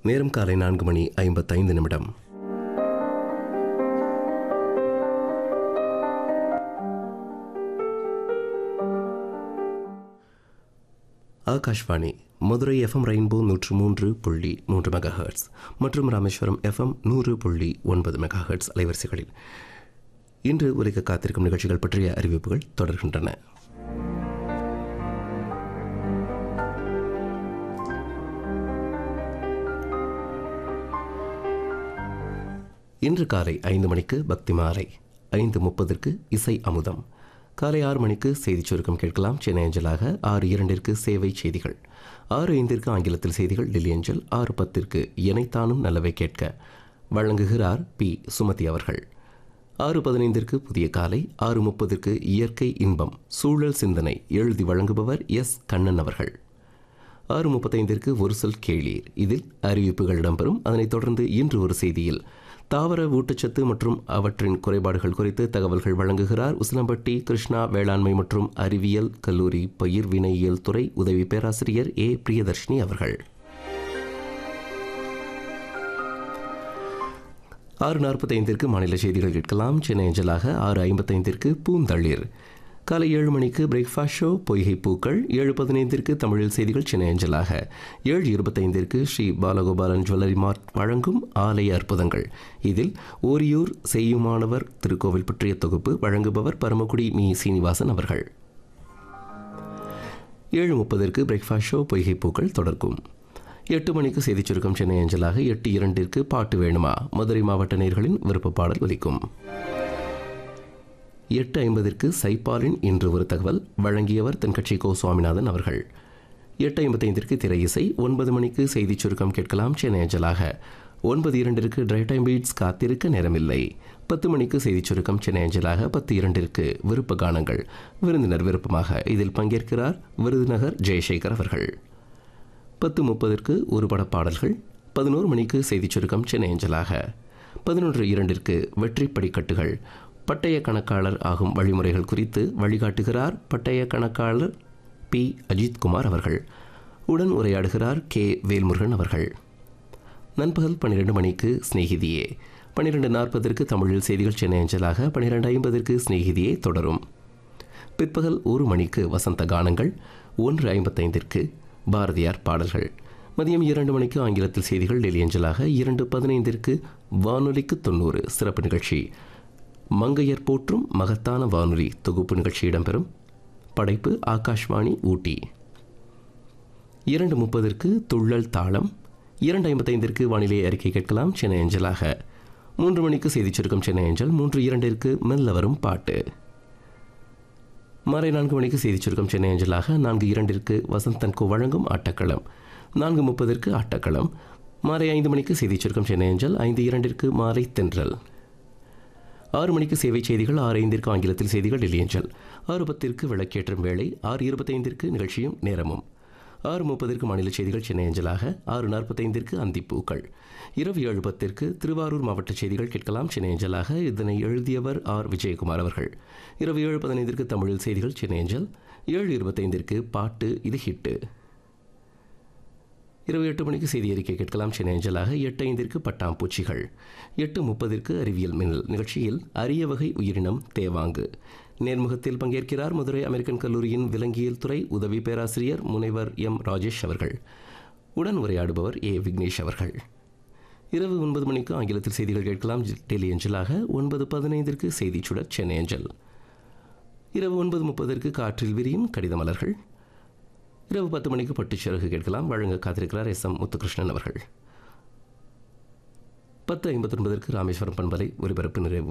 நேரம் காலை நான்கு மணி ஐம்பத்தைந்து நிமிடம் ஆகாஷ்வாணி மதுரை எஃப்எம் ரெயின்போ நூற்று மூன்று புள்ளி மூன்று மெகா ஹெர்ட்ஸ் மற்றும் ராமேஸ்வரம் எஃப்எம் நூறு புள்ளி ஒன்பது மெகா ஹெர்ட்ஸ் அலைவரிசைகளில் இன்று ஒலிக்க காத்திருக்கும் நிகழ்ச்சிகள் பற்றிய அறிவிப்புகள் தொடர்கின்றன இன்று காலை ஐந்து மணிக்கு பக்தி மாலை ஐந்து முப்பதற்கு இசை அமுதம் காலை ஆறு மணிக்கு செய்திச் சுருக்கம் கேட்கலாம் சென்னை அஞ்சலாக ஆறு இரண்டிற்கு சேவை செய்திகள் ஆறு ஐந்திற்கு ஆங்கிலத்தில் செய்திகள் டெல்லி அஞ்சல் ஆறு பத்திற்கு இணைத்தானும் நல்லவை கேட்க வழங்குகிறார் பி சுமதி அவர்கள் ஆறு பதினைந்திற்கு புதிய காலை ஆறு முப்பதற்கு இயற்கை இன்பம் சூழல் சிந்தனை எழுதி வழங்குபவர் எஸ் கண்ணன் அவர்கள் ஆறு முப்பத்தைந்திற்கு ஒரு சொல் கேளீர் இதில் அறிவிப்புகள் இடம்பெறும் அதனைத் தொடர்ந்து இன்று ஒரு செய்தியில் தாவர ஊட்டச்சத்து மற்றும் அவற்றின் குறைபாடுகள் குறித்து தகவல்கள் வழங்குகிறார் உசிலம்பட்டி கிருஷ்ணா வேளாண்மை மற்றும் அறிவியல் கல்லூரி பயிர் வினையியல் துறை உதவி பேராசிரியர் ஏ பிரியதர்ஷினி அவர்கள் ஆறு நாற்பத்தைந்திற்கு மாநில செய்திகள் கேட்கலாம் சென்னை அஞ்சலாக ஆறு ஐம்பத்தைந்திற்கு பூந்தளிர் காலை ஏழு மணிக்கு பிரேக்ஃபாஸ்ட் ஷோ பொய்கை பூக்கள் ஏழு பதினைந்திற்கு தமிழில் செய்திகள் சென்னை அஞ்சலாக ஏழு இருபத்தைந்திற்கு ஸ்ரீ பாலகோபாலன் ஜுவல்லரி மார்ட் வழங்கும் ஆலய அற்புதங்கள் இதில் ஓரியூர் செய்யுமானவர் திருக்கோவில் பற்றிய தொகுப்பு வழங்குபவர் பரமக்குடி மீ சீனிவாசன் அவர்கள் ஏழு முப்பதற்கு பிரேக்ஃபாஸ்ட் ஷோ பொய்கை பூக்கள் தொடர்க்கும் எட்டு மணிக்கு செய்திச் சுருக்கம் சென்னை அஞ்சலாக எட்டு இரண்டிற்கு பாட்டு வேணுமா மதுரை மாவட்ட நேர்களின் விருப்ப பாடல் ஒலிக்கும் எட்டு ஐம்பதிற்கு சைப்பாலின் இன்று ஒரு தகவல் வழங்கியவர் தென்கட்சி கோ சுவாமிநாதன் அவர்கள் எட்டு ஐம்பத்தைந்திற்கு திரை இசை ஒன்பது மணிக்கு செய்திச் சுருக்கம் கேட்கலாம் சென்னை அஞ்சலாக ஒன்பது இரண்டிற்கு ட்ரை டைம் பீட்ஸ் காத்திருக்க நேரமில்லை பத்து மணிக்கு செய்திச் சுருக்கம் சென்னை அஞ்சலாக பத்து இரண்டிற்கு விருப்ப கானங்கள் விருந்தினர் விருப்பமாக இதில் பங்கேற்கிறார் விருதுநகர் ஜெயசேகர் அவர்கள் பத்து முப்பதற்கு ஒரு பட பாடல்கள் பதினோரு மணிக்கு செய்திச் சுருக்கம் சென்னை அஞ்சலாக பதினொன்று இரண்டிற்கு வெற்றி படிக்கட்டுகள் பட்டய கணக்காளர் ஆகும் வழிமுறைகள் குறித்து வழிகாட்டுகிறார் பட்டய கணக்காளர் பி அஜித்குமார் அவர்கள் உடன் உரையாடுகிறார் கே வேல்முருகன் அவர்கள் நண்பகல் பன்னிரெண்டு மணிக்கு ஸ்நேகிதியே பன்னிரெண்டு நாற்பதற்கு தமிழில் செய்திகள் சென்னை அஞ்சலாக பன்னிரெண்டு ஐம்பதற்கு ஸ்நேகிதியே தொடரும் பிற்பகல் ஒரு மணிக்கு வசந்த கானங்கள் ஒன்று ஐம்பத்தைந்திற்கு பாரதியார் பாடல்கள் மதியம் இரண்டு மணிக்கு ஆங்கிலத்தில் செய்திகள் டெல்லி அஞ்சலாக இரண்டு பதினைந்திற்கு வானொலிக்கு தொண்ணூறு சிறப்பு நிகழ்ச்சி மங்கையர் போற்றும் மகத்தான வானொலி தொகுப்பு நிகழ்ச்சி இடம்பெறும் படைப்பு ஆகாஷ்வாணி ஊட்டி இரண்டு முப்பதற்கு துள்ளல் தாளம் இரண்டு ஐம்பத்தைந்திற்கு வானிலை அறிக்கை கேட்கலாம் சென்னை அஞ்சலாக மூன்று மணிக்கு செய்திச் சுருக்கம் சென்னை அஞ்சல் மூன்று இரண்டிற்கு மெல்ல வரும் பாட்டு மாலை நான்கு மணிக்கு செய்திச் சுருக்கம் சென்னை அஞ்சலாக நான்கு இரண்டிற்கு வசந்தன்கோ வழங்கும் ஆட்டக்களம் நான்கு முப்பதற்கு ஆட்டக்களம் மாலை ஐந்து மணிக்கு செய்திச் சுருக்கம் சென்னை அஞ்சல் ஐந்து இரண்டிற்கு மாலை தென்றல் ஆறு மணிக்கு சேவை செய்திகள் ஆறு ஐந்திற்கு ஆங்கிலத்தில் செய்திகள் டெல்லி அஞ்சல் ஆறு பத்திற்கு விளக்கேற்றும் வேளை ஆறு இருபத்தைந்திற்கு நிகழ்ச்சியும் நேரமும் ஆறு முப்பதற்கு மாநில செய்திகள் சென்னை அஞ்சலாக ஆறு நாற்பத்தைந்திற்கு அந்திப்பூக்கள் இரவு ஏழு பத்திற்கு திருவாரூர் மாவட்ட செய்திகள் கேட்கலாம் சென்னை அஞ்சலாக இதனை எழுதியவர் ஆர் விஜயகுமார் அவர்கள் இரவு ஏழு பதினைந்திற்கு தமிழில் செய்திகள் சென்னை அஞ்சல் ஏழு இருபத்தைந்திற்கு பாட்டு இது ஹிட்டு இரவு எட்டு மணிக்கு செய்தி அறிக்கை கேட்கலாம் சென்னை அஞ்சலாக எட்டு ஐந்திற்கு பட்டாம்பூச்சிகள் எட்டு முப்பதிற்கு அறிவியல் மின்னல் நிகழ்ச்சியில் அரிய வகை உயிரினம் தேவாங்கு நேர்முகத்தில் பங்கேற்கிறார் மதுரை அமெரிக்கன் கல்லூரியின் விலங்கியல் துறை உதவி பேராசிரியர் முனைவர் எம் ராஜேஷ் அவர்கள் உடன் உரையாடுபவர் ஏ விக்னேஷ் அவர்கள் இரவு ஒன்பது மணிக்கு ஆங்கிலத்தில் செய்திகள் கேட்கலாம் டெல்லி அஞ்சலாக ஒன்பது பதினைந்திற்கு செய்திச் சுடர் சென்னை அஞ்சல் இரவு ஒன்பது முப்பதற்கு காற்றில் விரியும் கடித மலர்கள் இரவு பத்து மணிக்கு பட்டுச்சிறகு கேட்கலாம் வழங்க காத்திருக்கிறார் எஸ் எம் முத்துகிருஷ்ணன் அவர்கள் பத்து ஐம்பத்தொன்பதற்கு ராமேஸ்வரம் பண்பலை ஒலிபரப்பு நிறைவு